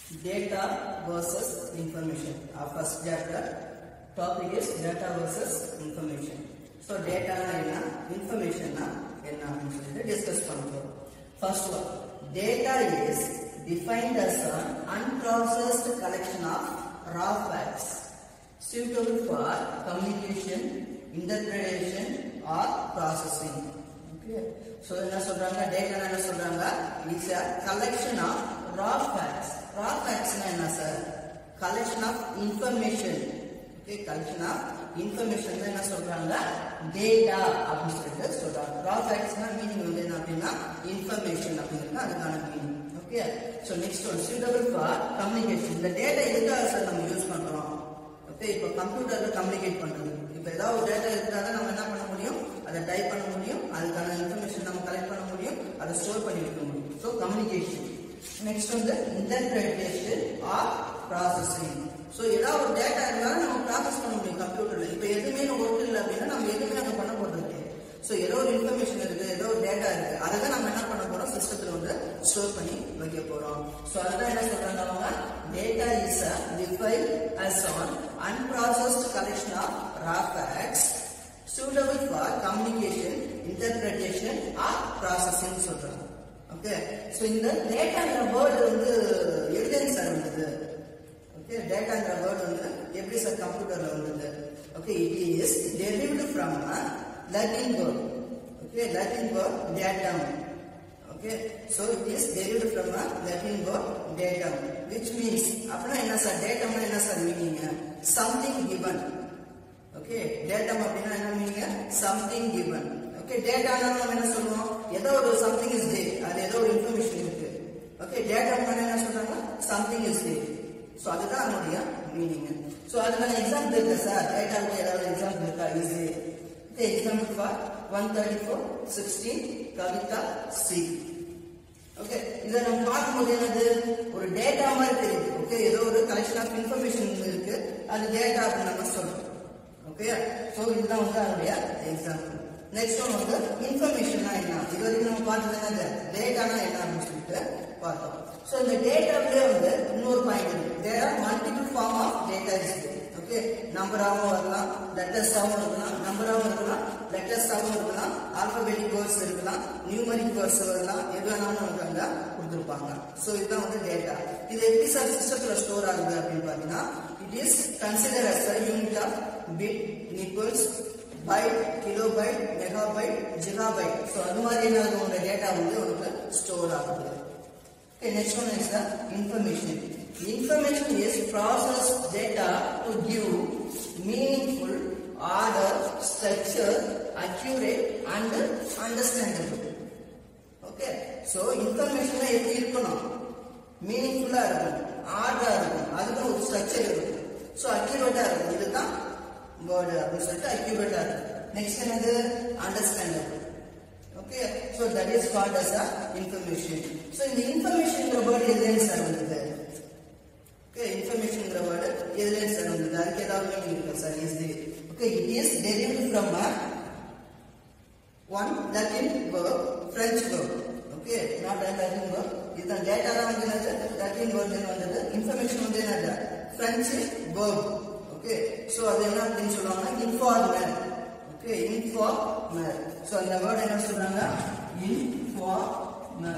Data versus information. Our first chapter topic is data versus information. So data என்ன information என்ன அப்படின்னு சொல்லிட்டு discuss பண்ண போறோம் first one data is defined as an unprocessed collection of raw facts suitable for communication, interpretation or processing. Okay. So என்ன சொல்றாங்க data என்ன சொல்றாங்க it's a collection of raw facts. raw facts என்ன sir collection of information. Okay, collection of information தான் என்ன சொல்றாங்க data அப்படின்னு சொல்லிட்டு சொல்றாங்க raw facts னா மீனிங் வந்து என்ன அப்படின்னா இன்ஃபர்மேஷன் அப்படிங்கிறது அதுக்கான meaning okay so next one suitable for communication இந்த டேட்டா எதுக்காக சார் நம்ம யூஸ் பண்றோம் ஓகே இப்போ கம்ப்யூட்டர்ல கம்யூனிகேட் பண்றது இப்போ ஏதாவது ஒரு டேட்டா இருந்தால் தான் நம்ம என்ன பண்ண முடியும் அதை டைப் பண்ண முடியும் அதுக்கான இன்ஃபர்மேஷன் நம்ம கலெக்ட் பண்ண முடியும் அதை ஸ்டோர் பண்ணி வைக்க முடியும் ஸோ கம்யூனிகேஷன் நெக்ஸ்ட் வந்து இன்டர்பிரேட்டேஷன் ஆர் ப்ராசஸிங் ஸோ ஏதாவது ஒரு டேட்டா இருந்தாலும் நம்ம ப்ராசஸ் பண்ண முடியும் கம்ப்யூட்டர்ல இப்போ எதுவுமே ஒர்க் இல்லை அப்படின்னா நம்ம எதுவுமே அங்கே பண்ண போறது ஸோ ஏதோ ஒரு இன்ஃபர்மேஷன் இருக்கு ஏதோ ஒரு டேட்டா இருக்கு அதை தான் நம்ம என்ன பண்ண போறோம் சிஸ்டத்தில் வந்து ஸ்டோர் பண்ணி வைக்க போறோம் ஸோ அதுதான் என்ன சொல்றாங்க அவங்க data is a define as an unprocessed collection of raw facts suitable for communication, interpretation or processing சொல்றாங்க ஓகே ஸோ இந்த டேட்டாங்கிற வேர்டு வந்து எவிடன்ஸ் சார் வந்தது ஓகே டேட்டாங்கிற வேர்டு வந்து எப்படி சார் கம்ப்யூட்டர்ல வந்தது okay it is derived from Latin word okay Latin word datum okay so it is derived from Latin word datum which means அப்படின்னா என்ன சார் டேட்டம்னா என்ன sir meaning something given okay datum அப்படின்னா என்ன மீனிங் சம்திங் கிவன் ஓகே டேட்டானா நம்ம என்ன சொல்லுவோம் ஏதோ ஒரு சம்திங் இஸ் டே அது ஏதோ ஒரு இன்ஃபர்மேஷன் இருக்கு ஓகே டேட்டம் என்ன சொல்றாங்க சம்திங் இஸ் டே ஸோ அதுதான் அதனுடைய மீனிங் ஸோ அதுக்கான எக்ஸாம்பிள் இருக்கு சார் டேட்டாவுக்கு ஏதாவது எக்ஸாம்பிள் இருக்கா easy example for one thirty four sixteen Kavita C okay இதை நம்ம பார்க்கும்போது என்னது ஒரு டேட்டா மாதிரி தெரியுது ஓகே ஏதோ ஒரு கலெக்ஷன் ஆஃப் இன்ஃபர்மேஷன் இருக்கு அது டேட்டா அப்படின்னு நம்ம சொல்றோம் ஓகே ஸோ இதுதான் வந்து அதனுடைய எக்ஸாம்பிள் நெக்ஸ்ட் ஒன் வந்து இன்ஃபர்மேஷன்னா என்ன இது வரைக்கும் நம்ம பார்த்தது என்னது டேட்டானா என்ன அப்படின்னு சொல்லிட்டு பார்த்தோம் ஸோ இந்த டேட்டாவிலே வந்து இன்னொரு பாயிண்ட் இருக்கு there are multiple form of data இருக்கு ஓகே நம்பராகவும் வரலாம் லெட்டர்ஸாகவும் இருக்கலாம் நம்பராகவும் இருக்கலாம் லெட்டர்ஸாகவும் இருக்கலாம் ஆல்பபெட்டிக் வேர்ட்ஸ் இருக்கலாம் நியூமரிக் வேர்ட்ஸ் வரலாம் எது வேணாலும் நமக்கு அங்க கொடுத்துருப்பாங்க ஸோ இதுதான் வந்து டேட்டா இது எப்படி சார் சிஸ்டத்தில் ஸ்டோர் ஆகுது அப்படின்னு பார்த்தீங்கன்னா it is consider as a unit of bit nibbles byte kilobyte megabyte gigabyte so அது மாதிரி என்ன உங்களோட டேட்டா வந்து உனக்கு ஸ்டோர் ஆகுது Okay, next one is the information. Information is processed data to give meaningful, order, structure, accurate and understandable. Okay, so information எப்படி இருக்கணும் மீனிங்ஃபுல்லா இருக்கும் ஆர்டரா இருக்கும் அதுக்கு ஒரு ஸ்ட்ரக்சர் இருக்கும் ஸோ அக்யூரேட்டா இருக்கும் இதுதான் வேர்டு அப்படின்னு சொல்லிட்டு அக்யூரேட்டா இருக்கும் நெக்ஸ்ட் என்னது understandable okay so that is called as a information so இந்த இன்ஃபர்மேஷன்ங்கிற வேர்டு எதுலேருந்து சார் வந்தது ஓகே இன்ஃபர்மேஷன்ங்கிற வேர்டு எதுலேருந்து சார் வந்தது அதுக்கு ஏதாவது மீனிங் இருக்கா sir is the okay it is derived from a one Latin verb French verb okay not a Latin verb இதுதான் டேட்டா தான் வந்து என்னது லட்டின் வேர்ட் வந்தது இன்ஃபர்மேஷன் வந்து என்னது ஃப்ரெஞ்சு வேர்ப் ஓகே ஸோ அது என்ன அப்படின்னு சொல்லுவாங்கன்னா இன்ஃபார்மர் ஓகே இன்ஃபார்மர் ஸோ அந்த வேர்ட் என்ன சொல்றாங்க இன்ஃபார்மர்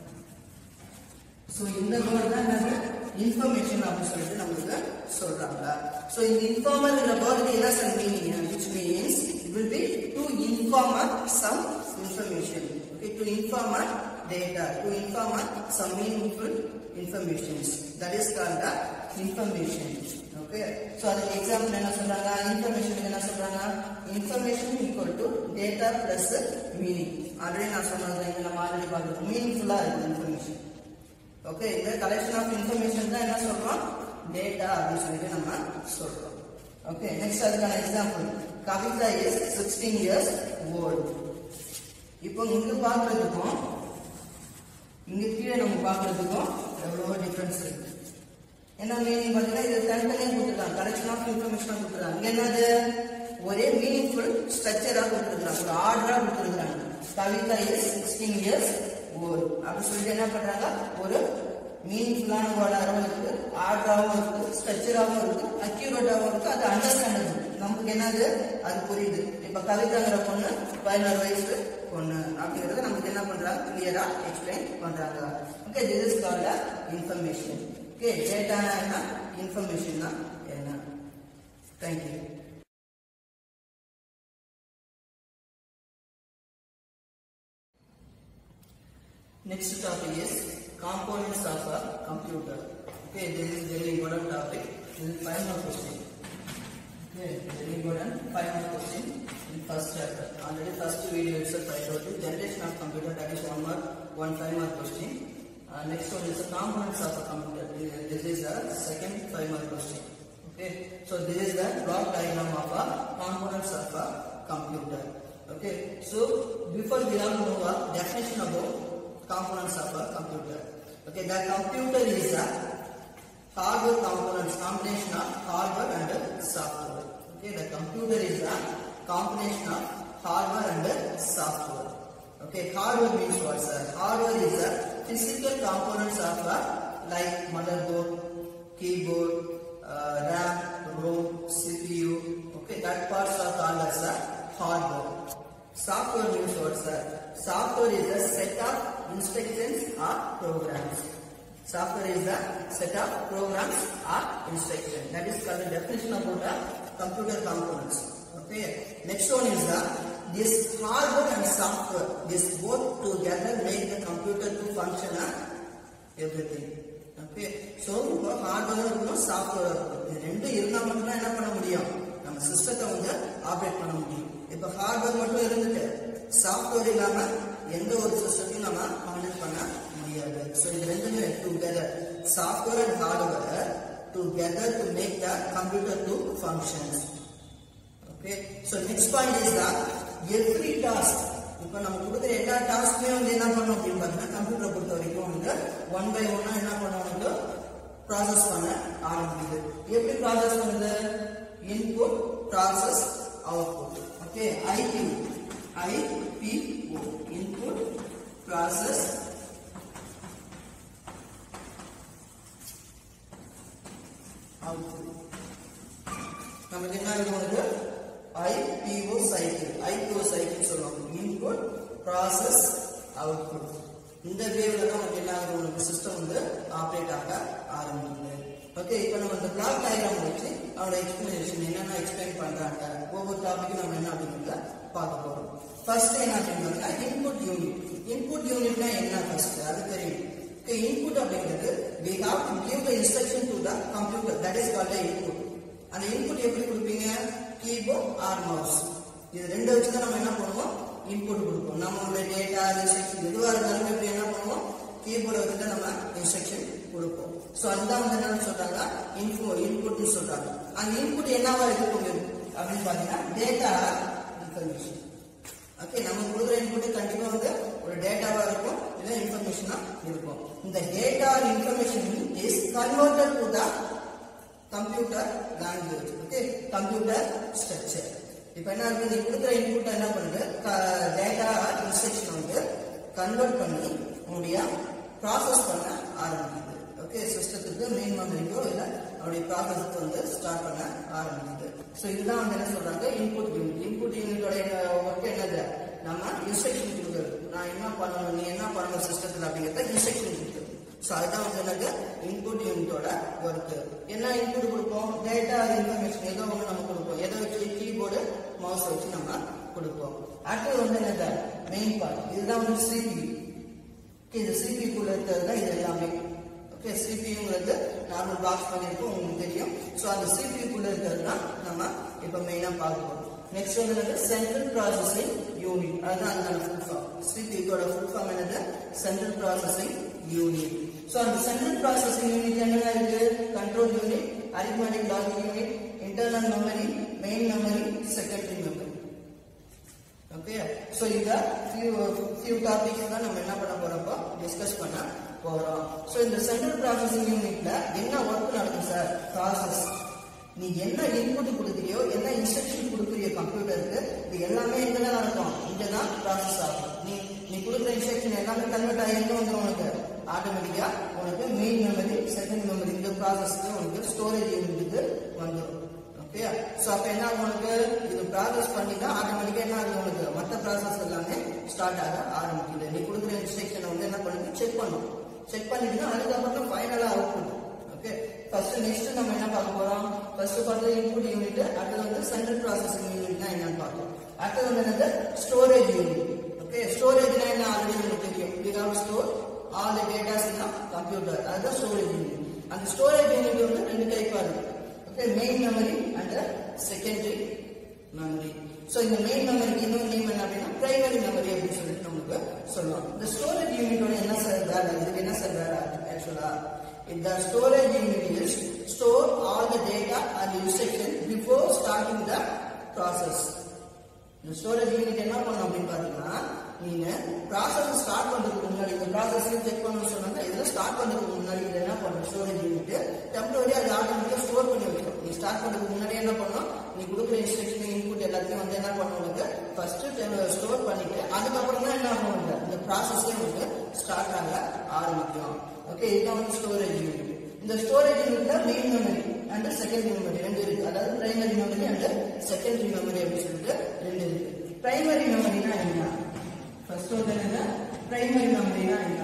ஸோ இந்த வேர்ட் தான் என்னது இன்ஃபர்மேஷன் அப்படின்னு சொல்லிட்டு நம்மளுக்கு சொல்றாங்க ஸோ இந்த இன்ஃபார்மர் வேர்டுக்கு என்ன sir meaning which means it will be to inform some information okay to inform data to inform some meaningful informations that is called the information okay so அதுக்கு எக்ஸாம்பிள் என்ன சொல்றாங்க இன்ஃபர்மேஷன் என்ன சொல்றாங்க information equal to data plus meaning already நான் சொன்னது இங்க நம்ம already பார்க்கணும் மீனிங்ஃபுல்லா இருக்கு இன்ஃபர்மேஷன் ஓகே இந்த கலெக்ஷன் ஆஃப் இன்ஃபர்மேஷன் தான் என்ன சொல்றோம் டேட்டா அப்படின்னு சொல்லிட்டு நம்ம சொல்றோம் ஓகே நெக்ஸ்ட் அதுக்கான example Kavita is sixteen years old இப்போ இங்க பார்க்கறதுக்கும் இங்க கீழே நம்ம பார்க்கறதுக்கும் எவ்வளவோ டிஃபரன்ஸ் இருக்கு என்ன மீனிங் பார்த்தீங்கன்னா இது தனித்தனியாக கொடுத்துருக்காங்க கலெக்ஷன் ஆஃப் இன்ஃபர்மேஷனாக கொடுத்துருக்காங்க இங்க என்னது ஒரே மீனிங்ஃபுல் ஸ்ட்ரக்சராக கொடுத்துருக்காங்க ஒரு ஆர்டராக கொடுத்துருக்காங்க Kavita is sixteen years old அப்படின்னு சொல்லிட்டு என்ன பண்றாங்க ஒரு மீனிங்ஃபுல்லான வேர்டாகவும் இருக்கு ஆர்டராகவும் இருக்கு ஸ்ட்ரக்சராகவும் இருக்கு அக்யூரேட்டாகவும் இருக்கு அது அண்டர்ஸ்டாண்டபிள் நமக்கு என்னது அது புரியுது இப்ப கவிதாங்கிற பொண்ணு பதினாறு வயசு பொண்ணு அப்படிங்கறத நமக்கு என்ன பண்றாங்க கிளியரா எக்ஸ்பிளைன் பண்றாங்க okay this is called information okay டேட்டானா என்ன இன்ஃபர்மேஷன்னா என்ன thank you Next topic is components of a computer. Okay, this is very important topic. This is final question. Okay, very important final question in first chapter. Already first video itself I told you. Generation of computer that is one mark, one five mark question. Uh, next one is the components of a computer. This is the second five mark question. Okay, so this is the block diagram of a components of a computer. Okay, so before we have to know a definition about components of a computer. Okay, the computer is a hardware components, combination of hardware and software. Okay, the computer is a combination of hardware and software. Okay, hardware means what sir? Hardware is a physical components of a like motherboard, keyboard, uh, RAM, ROM, CPU. Okay, that parts are called as a hardware. Software means what sir? Software is a set of instructions or programs. Software is a set of programs or instructions. That is called the definition about the computer components. Okay. Next one is the this hardware and software. This both together make the computer to function on everything. Okay so இப்போ hardware இருக்கணும் software இருக்கணும் இது ரெண்டும் இருந்தால் மட்டும்தான் என்ன பண்ண முடியும் நம்ம சிஸ்டத்தை வந்து ஆப்ரேட் பண்ண முடியும் இப்போ ஹார்ட்வேர் மட்டும் இருந்துட்டு சாஃப்ட்வேர் இல்லாம எந்த ஒரு சிஸ்டத்தையும் நம்ம ஹேண்டில் பண்ண முடியாது ஸோ இது ரெண்டுமே together software and hardware together to make the computer to functions okay so next point is the every task இப்போ நம்ம கொடுக்குற எல்லா டாஸ்க்குமே வந்து என்ன பண்ணணும் அப்படின்னு பார்த்தீங்கன்னா கம்ப்யூட்டரை பொறுத்த வரைக்கும் வந்து ஒன் பை ஒன்னா என்ன பண்ணணும் ப்ராசஸ் பண்ண ஆரம்பிக்குது எப்படி ப்ராசஸ் பண்ணுது input process output okay IPO IPO input process output நமக்கு என்ன இருக்குது ஐபிஓ சைக்கிள் ஐபிஓ சைக்கிள் சொல்லுவாங்க இன்புட் ப்ராசஸ் அவுட்புட் இந்த வேவ்ல தான் நமக்கு என்ன ஆகுது உங்களுக்கு சிஸ்டம் வந்து ஆப்ரேட் ஆக ஆரம்பிக்குது ஓகே இப்போ நம்ம இந்த பிளாக் டயக்ராம் வச்சு அவனோட எக்ஸ்பிளனேஷன் என்னென்ன எக்ஸ்பிளைன் பண்றாங்க ஒவ்வொரு டாபிக்கும் நம்ம என்ன அப்படிங்கிறத பார்க்க போறோம் ஃபர்ஸ்ட் என்ன அப்படின்னா இன்புட் யூனிட் இன்புட் யூனிட்னா என்ன ஃபர்ஸ்ட் அது தெரியும் ஓகே இன்புட் அப்படிங்கிறது we have to give the instruction to the computer that is called the input அந்த இன்புட் எப்படி கொடுப்பீங்க கீபோர்ட் ஆர் மவுஸ் இது ரெண்டு வச்சு தான் நம்ம என்ன பண்ணுவோம் இன்புட் கொடுப்போம் நம்மளுடைய டேட்டா இன்ஸ்ட்ரக்ஷன் எதுவாக இருந்தாலும் எப்படி என்ன பண்ணுவோம் கீபோர்டை வச்சு தான் நம்ம இன்ஸ்ட்ரக்ஷன் கொடுப்போம் ஸோ அதுதான் வந்து என்னன்னு சொல்றாங்க இன்ஃபோ இன்புட்னு சொல்றாங்க அந்த இன்புட் என்னவா இருக்கும் அப்படின்னு பார்த்தீங்கன்னா டேட்டா இன்ஃபர்மேஷன் ஓகே நம்ம கொடுக்குற இன்புட் கண்டிப்பா வந்து ஒரு டேட்டாவா இருக்கும் இல்ல இன்ஃபர்மேஷனா இருக்கும் இந்த data information is converted to the computer language okay computer structure இப்போ என்ன ஆகுது நீ கொடுக்குற இன்புட் என்ன பண்ணுது டேட்டா இன்ஸ்ட்ரக்ஷன் வந்து கன்வெர்ட் பண்ணி உங்களுடைய ப்ராசஸ் பண்ண ஆரம்பிக்குது ஓகே சிஸ்டத்துக்கு மெயின் மெமரிக்கோ இல்லை அவருடைய ப்ராசஸ்க்கு வந்து ஸ்டார்ட் பண்ண ஆரம்பிக்குது ஸோ இதுதான் வந்து என்ன சொல்றாங்க இன்புட் யூனிட் இன்புட் யூனிட்டோட ஒர்க் என்னது நம்ம இன்ஸ்ட்ரக்ஷன் கொடுக்குறது நான் என்ன பண்ணணும் நீ என்ன பண்ணணும் சிஸ்டத்தில் அப்படிங்கிறத இன்ஸ்ட்ரக்ஷன் கொடுக்குறது ஸோ அதுதான் வந்து என்னது இன்புட் யூனிட்டோட ஒர்க் என்ன இன்புட் கொடுப்போம் டேட்டா இன்ஃபர்மேஷன் ஏதோ ஒன்று நம்ம கொடுப்போம் எதை வச்சு கீபோர்டு மவுஸ் வச்சு நம்ம கொடுப்போம் அடுத்தது வந்து என்னது மெயின் பார்ட் இதுதான் வந்து சிபியூ இது சிபிக்குள்ள இருக்கிறது தான் இது எல்லாமே ஓகே சிபியுங்கிறது நார்மல் பாக்ஸ் பண்ணியிருக்கோம் உங்களுக்கு தெரியும் ஸோ அந்த சிபிக்குள்ள இருக்கிறது தான் நம்ம இப்போ மெயினாக பார்க்க போகிறோம் நெக்ஸ்ட் வந்து என்னது சென்ட்ரல் ப்ராசஸிங் யூனிட் அதுதான் அந்த ஃபுல் ஃபார்ம் சிபியோட ஃபுல் ஃபார்ம் என்னது சென்ட்ரல் ப்ராசஸிங் யூனிட் ஸோ அந்த சென்ட்ரல் ப்ராசஸிங் யூனிட் என்னென்ன இருக்கு control unit arithmetic logic unit internal memory main memory secretary memory okay so இந்த ஃபியூ ஃபியூ டாபிக்ஸ் தான் நம்ம என்ன பண்ண போறோம் டிஸ்கஸ் பண்ண போறோம் ஸோ இந்த சென்ட்ரல் ப்ராசஸிங் யூனிட்ல என்ன ஒர்க் நடக்கும் சார் ப்ராசஸ் நீ என்ன இன்புட் கொடுக்குறியோ என்ன இன்ஸ்ட்ரக்ஷன் கொடுக்குறியோ கம்ப்யூட்டருக்கு இது எல்லாமே இங்க தான் நடக்கும் இங்க தான் ப்ராசஸ் ஆகும் நீ நீ கொடுக்குற இன்ஸ்ட்ரக்ஷன் எல்லாமே கன்வெர்ட் ஆகி எங்க வந்துடும் உனக்கு ஆட்டோமேட்டிக்கா உனக்கு மெயின் செகண்ட் மெமரி இந்த ப்ராசஸ்க்கு உனக்கு ஸ்டோரேஜ் யூனிட்டுக்கு வந்துடும் ஓகே ஸோ அப்போ என்ன ஆகும் உனக்கு இது ப்ராசஸ் பண்ணி தான் ஆட்டோமேட்டிக்காக என்ன ஆகுது உனக்கு மற்ற ப்ராசஸ் எல்லாமே ஸ்டார்ட் ஆக ஆரம்பிக்குது நீ கொடுக்குற இன்ஸ்ட்ரக்ஷனை வந்து என்ன பண்ணுது செக் பண்ணும் செக் பண்ணிட்டு அதுக்கப்புறம் தான் ஃபைனலாக அவுட்புட் ஓகே ஃபர்ஸ்ட் நெக்ஸ்ட் நம்ம என்ன பார்க்க போறோம் ஃபர்ஸ்ட் பார்த்தது இன்புட் யூனிட் அடுத்தது வந்து சென்ட்ரல் ப்ராசஸிங் யூனிட்னா என்னன்னு பார்க்கலாம் அடுத்தது வந்து என்னது ஸ்டோரேஜ் யூனிட் ஓகே ஸ்டோரேஜ்னா என்ன ஆல்ரெடி உங்களுக்கு தெரியும் we have store all the datas in computer அதுதான் ஸ்டோரேஜ் யூனிட் அந்த ஸ்டோரேஜ் யூனிட் வந்து ரெண்டு டைப்பா இருக்கு okay main memory and secondary memory so இந்த மெயின் மெமரிக்கு இன்னொரு நேம் என்ன அப்படின்னா பிரைமரி மெமரி அப்படின்னு சொல்லிட்டு நமக்கு சொல்லுவாங்க இந்த ஸ்டோரேஜ் யூனிட்டோட என்ன சார் வேலை இதுக்கு என்ன சார் வேலை ஆக்சுவலா இந்த storage unit is store all the data and instruction before starting the process இந்த ஸ்டோரேஜ் யூனிட் என்ன பண்ணும் அப்படின்னு பாத்தீங்கன்னா நீங்க ப்ராசஸ் ஸ்டார்ட் பண்றதுக்கு முன்னாடி இந்த ப்ராசஸ் செக் பண்ணணும்னு சொன்னாங்க இதுல ஸ்டார்ட் பண்றதுக்கு முன்னாடி இது என்ன பண்ணும் ஸ்டோரேஜ் யூனிட் டெம்பரரி அது ஆட்டோமேட்டிக்கா ஸ்டோர் பண்ணி வைக்கும் நீ ஸ்டார்ட் பண்றதுக்கு முன்னாடி என்ன பண்ணும் நீ கொடுக்குற இன்ஸ்ட்ரக்ஷன் இன்புட் எல்லாத்தையும் வந்து என்ன பண்ணும் உனக்கு ஃபர்ஸ்ட் ஸ்டோர் பண்ணிட்டு அதுக்கப்புறம் தான் என்ன ஆகும் உனக்கு இந்த ப்ராசஸே உனக்கு ஸ்டார்ட் ஆக ஆரம்பிக்கும் ஓகே இதுதான் வந்து ஸ்டோரேஜ் யூனிட் இந்த ஸ்டோரேஜ் யூனிட்ல main memory and secondary memory ரெண்டு இருக்கு அதாவது primary memory and secondary memory அப்படின்னு சொல்லிட்டு ரெண்டு இருக்கு பிரைமரி மெமரினா என்ன ஃபர்ஸ்ட் வந்து என்ன பிரைமரி மெமரினா என்ன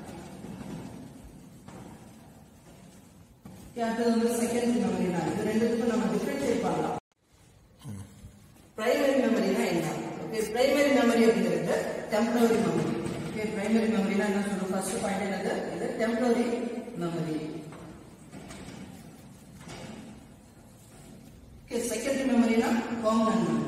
அடுத்தது வந்து செகண்டரி மெமரினா இது ரெண்டுத்துக்கும் நம்ம டிஃபரன்ஷியேட் பண்ணலாம் பிரைமரி மெமரினா என்ன ஓகே பிரைமரி மெமரி அப்படிங்கிறது டெம்பரரி மெமரி ஓகே பிரைமரி மெமரினா என்ன சொல்றோம் ஃபர்ஸ்ட் பாயிண்ட் என்னது இது டெம்பரரி மெமரி ஓகே செகண்டரி மெமரினா பெர்மனன்ட் மெமரி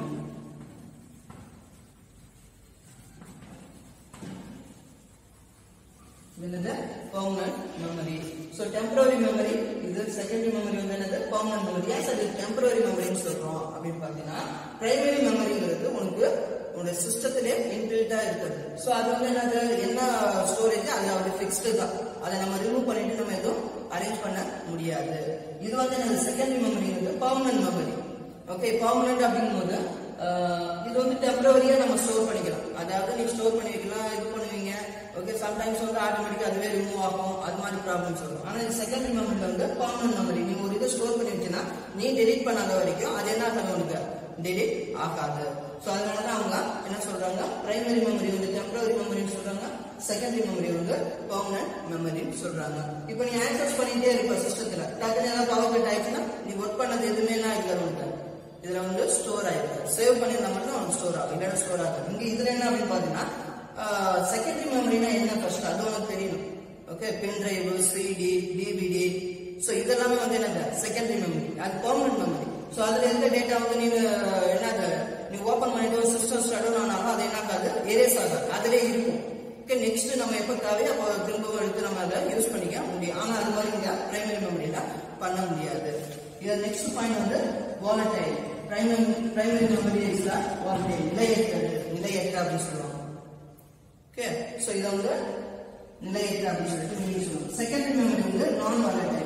என்னது permanent memory so temporary memory இது செகண்டரி மெமரி வந்து என்னது பெர்மனன்ட் மெமரி ஏன் சார் இது டெம்பரரி மெமரின்னு சொல்றோம் அப்படின்னு பார்த்தீங்கன்னா பிரைமரி மெமரிங்கிறது உனக்கு உன்னோட சிஸ்டத்திலே இன்பில்ட்டா இருக்குது ஸோ அது வந்து என்னது என்ன ஸ்டோரேஜ் அது அப்படி ஃபிக்ஸ்டு தான் அதை நம்ம ரிமூவ் பண்ணிட்டு நம்ம எதுவும் அரேஞ்ச் பண்ண முடியாது இது வந்து என்னது செகண்டரி மெமரி வந்து பெர்மனன்ட் மெமரி ஓகே பெர்மனன்ட் அப்படிங்கும்போது ஆஹ், இது வந்து டெம்பரரியா நம்ம ஸ்டோர் பண்ணிக்கலாம் அதாவது நீ ஸ்டோர் பண்ணி வைக்கலாம் இது பண்ணுவீங்க ஓகே சம்டைம்ஸ் வந்து ஆட்டோமேட்டிக்கா அதுவே ரிமூவ் ஆகும் அது மாதிரி ப்ராப்ளம்ஸ் வரும் ஆனா இந்த செகண்டரி மெமரி வந்து பெர்மனன்ட் மெமரி நீ ஒரு இதை ஸ்டோர் பண்ணி வச்சுன்னா நீ டெலீட் பண்ணாத வரைக்கும் அது என்ன ஆகாது உனக்கு டெலீட் ஆகாது ஸோ அதனால தான் அவங்க என்ன சொல்றாங்க பிரைமரி மெமரி வந்து டெம்பரரி மெமரின்னு சொல்றாங்க செகண்டரி மெமரி வந்து பெர்மனன்ட் மெமரின்னு சொல்றாங்க இப்போ நீ ஆக்சஸ் பண்ணிட்டே இருப்ப சிஸ்டத்துல டக்குனு ஏதாவது பவர் கட் ஆயிடுச்சுன்னா நீ ஒர்க் பண்ணது எதுவுமே என்ன இருக்காது உனக்கு இதுல வந்து ஸ்டோர் ஆயிருக்கு சேவ் பண்ணியிருந்தா மட்டும் உனக்கு ஸ்டோர் ஆகும் இல்லைன்னா ஸ்டோர் ஆகும் இங்க இதுல என்ன அப்படின்னு பாத்தீங்கன்னா செகண்டரி மெமரினா என்ன ஃபர்ஸ்ட் அது உனக்கு தெரியணும் okay pen drive CD DVD so இதெல்லாமே வந்து என்னது செகண்டரி மெமரி அது பெர்மனன்ட் மெமரி ஸோ அதுல எந்த டேட்டா வந்து நீ அஹ், என்னது நீ ஓப்பன் பண்ணிட்டு சிஸ்டம் ஷட் ஆனாலும் அது என்ன ஆகாது எரேஸ் ஆகாது அதுல இருக்கும் ஓகே நெக்ஸ்ட் நம்ம எப்போ தேவையோ அப்போ திரும்பவும் எடுத்து நம்ம அதை யூஸ் பண்ணிக்க முடியும் ஆனா அது மாதிரி இங்க பிரைமரி மெமரியில பண்ண முடியாது இது நெக்ஸ்ட் பாயிண்ட் வந்து volatile primary primary memory is volatile நிலையற்றது நிலையற்ற அப்படின்னு சொல்லுவாங்க ஓகே ஸோ இதை வந்து நிலையற்ற அப்படின்னு சொல்லிட்டு மீனிங் சொல்லுவாங்க செகண்டரி மெமரி வந்து நான் வாலடைல்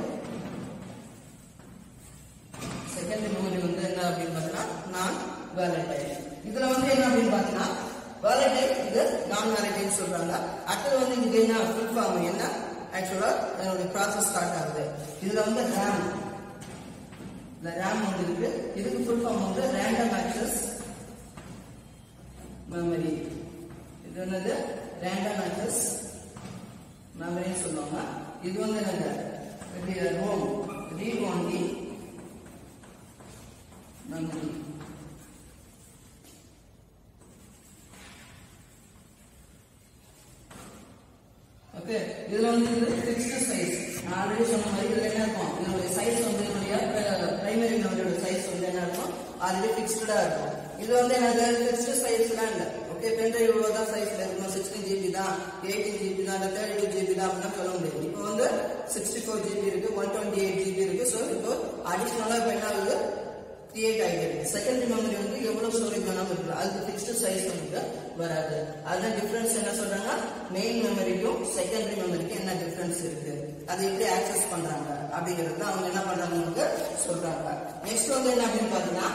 செகண்டரி மெமரி வந்து என்ன அப்படின்னு பார்த்தீங்கன்னா நான் வேலடைல் இதுல வந்து என்ன அப்படின்னு பார்த்தீங்கன்னா வேலடைல் இது நான் வேலடைல் சொல்றாங்க அடுத்தது வந்து இது என்ன ஃபுல் ஃபார்ம் என்ன ஆக்சுவலா என்னுடைய ப்ராசஸ் ஸ்டார்ட் ஆகுது இதுல வந்து ரேம் இந்த ரேம் வந்து இருக்கு இதுக்கு ஃபுல் ஃபார்ம் வந்து ரேண்டம் ஆக்சஸ் மெமரி இது என்னது ரேண்டம் ஆக்சஸ் மெமரின்னு சொல்லுவாங்க இது வந்து என்னது ROM read only memory okay இதுல வந்து இது ஃபிக்ஸ்டு சைஸ் நான் ஆல்ரெடி சொன்ன மாதிரி இதுல என்ன இருக்கும் இதனுடைய சைஸ் வந்து என்னுடைய பிரைமரி மெமரியோட சைஸ் வந்து என்ன இருக்கும் ஆல்ரெடி ஃபிக்ஸ்டா இருக்கும் இது வந்து என்னது ஃபிக்ஸ்டு சைஸ்லாம் இல்ல ஓகே பென்ட்ரைவ் இவ்வளவு தான் சைஸ்ல இருக்கணும் சிக்ஸ்டீன் ஜிபி தான் எயிட்டீன் ஜிபி தான் இல்லை தேர்ட்டி டூ ஜிபி தான் அப்படின்னு சொல்ல முடியாது இப்போ வந்து சிக்ஸ்டி ஃபோர் ஜிபி இருக்கு ஒன் டுவெண்ட்டி எயிட் ஜிபி இருக்கு ஸோ இப்போ அடிஷ்னலா இப்போ என்ன ஆகுது கிரியேட் ஆகிடுது செகண்டரி மெமரி வந்து எவ்வளவு ஸ்டோரேஜ் வேணாலும் இருக்கலாம் அதுக்கு ஃபிக்ஸ்டு சைஸ் வந்து வராது அதுதான் டிஃபரன்ஸ் என்ன சொல்றாங்க மெயின் மெமரிக்கும் செகண்டரி மெமரிக்கும் என்ன டிஃபரன்ஸ் இருக்கு அதை எப்படி ஆக்சஸ் பண்றாங்க அப்படிங்கிறது தான் அவங்க என்ன பண்றாங்க நமக்கு சொல்றாங்க நெக்ஸ்ட் வந்து என்ன அப்படின்னு பாத்தீங்கன்னா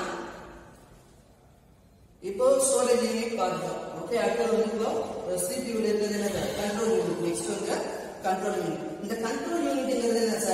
இப்போ ஸ்டோரேஜ் யூனிட் பார்த்தோம் ஓகே அடுத்தது வந்து இப்போ சிபியூல இருக்கிறது என்ன கண்ட்ரோல் யூனிட் நெக்ஸ்ட் வந்து கண்ட்ரோல் யூனிட் இந்த கண்ட்ரோல் யூனிட்ங்கிறது என்ன sir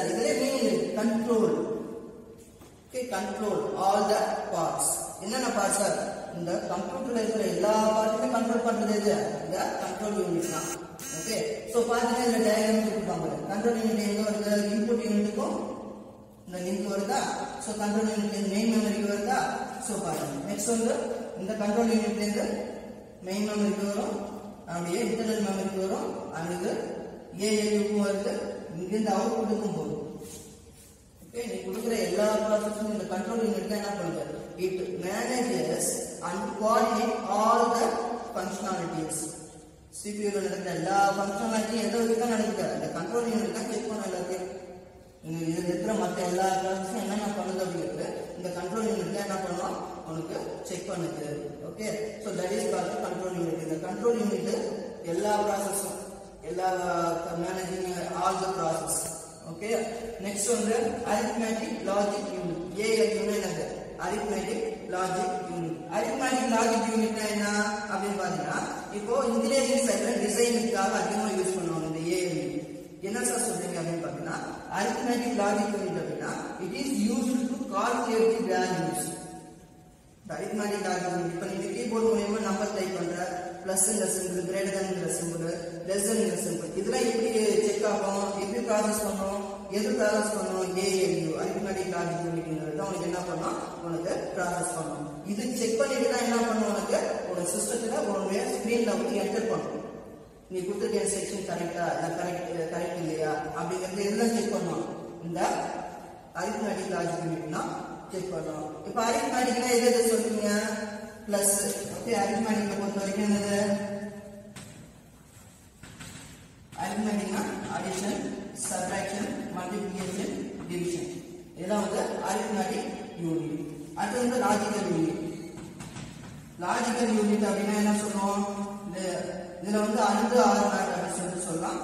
control okay control all the parts என்னென்ன பார்ட்ஸ் சார் இந்த கம்ப்யூட்டர்ல இருக்கிற எல்லா பார்ட்டுமே கண்ட்ரோல் பண்றது எது இந்த கண்ட்ரோல் யூனிட் தான் ஓகே சோ பாத்தீங்கன்னா இந்த டயக்ராம் கொடுப்பாங்க கண்ட்ரோல் யூனிட் எங்க வருது இன்புட் யூனிட்டுக்கும் இந்த லிங்க் வருதா சோ கண்ட்ரோல் யூனிட் மெயின் மெமரிக்கு வருதா சோ பாருங்க நெக்ஸ்ட் வந்து இந்த கண்ட்ரோல் யூனிட்ல இருந்து மெயின் மெமரிக்கு வரும் அப்படியே இன்டர்னல் மெமரிக்கு வரும் அங்க ஏஎல்யூக்கும் வருது இங்கிருந்து அவுட்புட்டுக்கும் போகும் ஓகே நீ கொடுக்குற எல்லா ப்ராசஸும் இந்த கண்ட்ரோல் யூனிட் என்ன பண்ணுது it manages and coordinate all the functionalities சிபியூல நடக்கிற எல்லா ஃபங்க்ஷனாலிட்டியும் எதை வச்சு தான் நடக்குது அந்த கண்ட்ரோல் யூனிட் தான் செக் பண்ணும் எல்லாத்தையும் இங்க இதுல இருக்கிற மற்ற எல்லா ப்ராசஸும் என்னென்ன பண்ணுது அப்படிங்கிறது இந்த கண்ட்ரோல் யூனிட் தான் என்ன பண்ணுவோம் உனக்கு செக் பண்ணுது okay so that is called control unit இந்த கண்ட்ரோல் யூனிட் எல்லா ப்ராசஸும் எல்லா managing all the process okay next வந்து அரித்மேட்டிக் லாஜிக் யூனிட் ஏஎல்யூன்னு என்னது arithmetic logic unit arithmetic logic யூனிட்னா என்ன அப்படின்னு பாத்தீங்கன்னா இப்போ இன்ஜினியரிங் சைட்ல டிசைனுக்காக அதிகமா யூஸ் பண்ணுவாங்க இந்த ஏஎல்யூ என்ன சார் சொல்றீங்க அப்படின்னு பாத்தீங்கன்னா அரித்மேட்டிக் லாஜிக் யூனிட் அப்படின்னா it is used to calculate the values arithmetic logic இப்போ நீங்க கீபோர்ட் மூலமா நம்பர் டைப் பண்ற பிளஸ் இந்த symbol greater than symbol less than symbol இதெல்லாம் எப்படி செக் ஆகும் எப்படி ப்ராசஸ் பண்ணும் எது ப்ராசஸ் பண்ணும் ஏஎல்யூ அரித்மேட்டிக் லாஜிக் யூனிட்ங்கிறது உனக்கு என்ன பண்ணும் உனக்கு ப்ராசஸ் பண்ணும் இது செக் பண்ணிட்டு தான் என்ன பண்ணும் உனக்கு உனக்கு சிஸ்டத்துல உன்னுடைய ஸ்கிரீன்ல வந்து என்டர் பண்ணும் நீ கொடுத்துருக்க செக்ஷன் கரெக்டா இல்லை கரெக்ட் கரெக்ட் இல்லையா அப்படிங்கிறது எல்லாம் செக் பண்ணும் இந்த அரித்மேட்டிக் லாஜிக் யூனிட்னா செக் பண்ணும் இப்போ அரித்மேட்டிக்னா எது எது சொல்றீங்க பிளஸ் ஓகே அரித்மேட்டிக்கை பொறுத்த வரைக்கும் என்னது அரித்மேட்டிக்னா அடிஷன் சப்ராக்ஷன் மல்டிப்ளிகேஷன் டிவிஷன் இதெல்லாம் வந்து அரித்மேட்டிக் யூனிட் அடுத்து வந்து லாஜிக்கல் யூனிட் லாஜிக்கல் யூனிட் அப்படின்னா என்ன சொல்லுவோம் இந்த இதுல வந்து அண்டு ஆறு நாட் அப்படின்னு சொல்லிட்டு சொல்லலாம்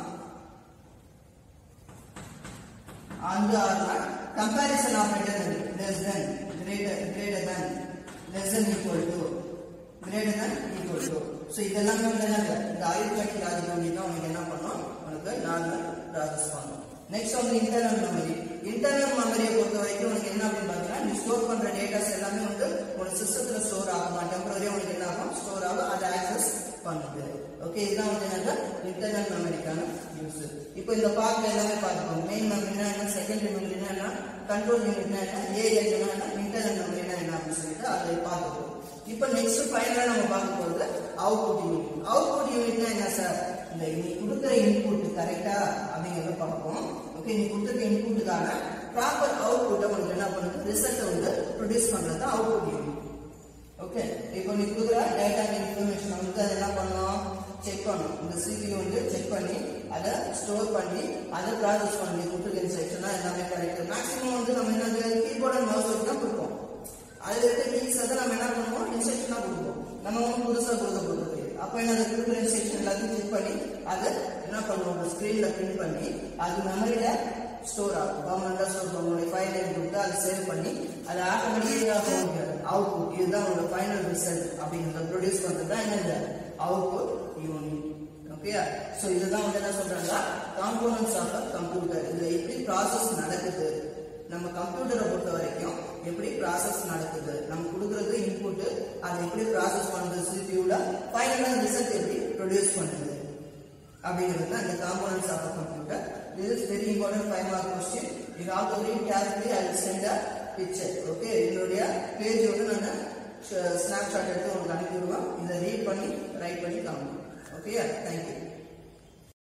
and or not comparison operator less than greater greater than less than equal to greater than equal to so இதெல்லாமே வந்து என்னது இந்த அரித்மெட்டிக் லாஜிக் யூனிட் தான் உனக்கு என்ன பண்ணும் உனக்கு நார்மல் ப்ராசஸ் பண்ணும் நெக்ஸ்ட் வந்து இன்டர்னல் மெமரி இன்டர்னல் மெமரியை பொறுத்த வரைக்கும் உனக்கு என்ன அப்படின்னு பார்த்தீங்கன்னா நீ ஸ்டோர் பண்ற டேட்டாஸ் எல்லாமே வந்து உனக்கு சிஸ்டத்துல ஸ்டோர் ஆகுமா டெம்பரரியா உனக்கு என்ன ஆகும் ஸ்டோர் ஆகும் அதை ஆக்சஸ் பண்ணுது ஓகே இதுதான் வந்து என்னது இன்டர்னல் மெமரிக்கான யூஸ் இப்போ இந்த பார்ட்ல எல்லாமே பார்த்துக்கோங்க மெயின் மெமரினா என்ன செகண்டரி மெமரினா என்ன கண்ட்ரோல் யூனிட்னா என்ன ஏஎல்னா என்ன இன்டர்னல் மெமரினா என்ன அப்படின்னு சொல்லிட்டு அதை பார்த்துக்கோம் இப்போ நெக்ஸ்ட் ஃபைனலா நம்ம பார்க்க போறது அவுட்புட் யூனிட் அவுட்புட் யூனிட்னா என்ன சார் இந்த நீ கொடுக்குற இன்புட் கரெக்டா அப்படிங்கறத பார்ப்போம் ஓகே நீ கொடுத்துருக்க இன்புட்டுக்கான ப்ராப்பர் அவுட்புட்டை உனக்கு என்ன பண்ணுது ரிசல்ட்டை வந்து ப்ரொடியூஸ் பண்றது அவுட்புட் யூனிட் ஓகே இப்போ நீ கொடுக்குற டேட்டா இன்ஃபர்மேஷன் வந்து அதை என்ன பண்ணணும் செக் பண்ணும் இந்த சிபியூ வந்து செக் பண்ணி அதை ஸ்டோர் பண்ணி அதை ப்ராசஸ் பண்ணி கொடுத்துருக்க இன்ஸ்ட்ரக்ஷனா எல்லாமே கரெக்ட் மேக்ஸிமம் வந்து நம்ம என்ன கீபோர்ட் அண்ட் மவுஸ் வச்சு தான் கொடுப்போம் அதுல இருக்க கீஸ் அதை நம்ம என்ன பண்ணுவோம் இன்ஸ்ட்ரக்ஷனா கொடுப்போம் நம்ம ஒன்றும் புதுசா கொடுக்க போகிறது அப்போ என்ன அந்த கொடுக்குற இன்ஸ்ட்ரக்ஷன் எல்லாத்தையும் செக் பண்ணி அதை என்ன பண்ணுவோம் ஸ்கிரீன்ல பிரிண்ட் பண்ணி அது மெமரியில ஸ்டோர் ஆகும் பர்மனண்டா ஸ்டோர் பண்ணும் உங்களுடைய ஃபைல் நேம் கொடுத்து அதை சேவ் பண்ணி அது ஆட்டோமேட்டிக்காக அவுட்புட் இதுதான் உங்களோட ஃபைனல் ரிசல்ட் அப்படிங்கிறத ப்ரொடியூஸ் பண்றது தான் என்ன அவுட்புட் யூனிட் ஓகே ஸோ இதுதான் வந்து என்ன சொல்றாங்க காம்போனன்ட்ஸ் ஆஃப் கம்ப்யூட்டர் இதுல எப்படி ப்ராசஸ் நடக்குது நம்ம கம்ப்யூட்டரை பொறுத்த வரைக்கும் எப்படி ப்ராசஸ் நடக்குது நம்ம கொடுக்கறது இன்புட் அதை எப்படி ப்ராசஸ் பண்ணுறது சிபியூல ஃபைனலாக ரிசல்ட் எப்படி ப்ரொடியூஸ் பண்ணுது அப்படிங்கிறது தான் இந்த components of computer this is very important five mark question you have to read carefully i will send a picture okay என்னுடைய பேஜ் வந்து நான் ஸ்னாப்ஷாட் எடுத்து உங்களுக்கு அனுப்பி விடுவேன் இதை ரீட் பண்ணி ரைட் பண்ணி காமிக்கணும் ஓகே தேங்க்யூ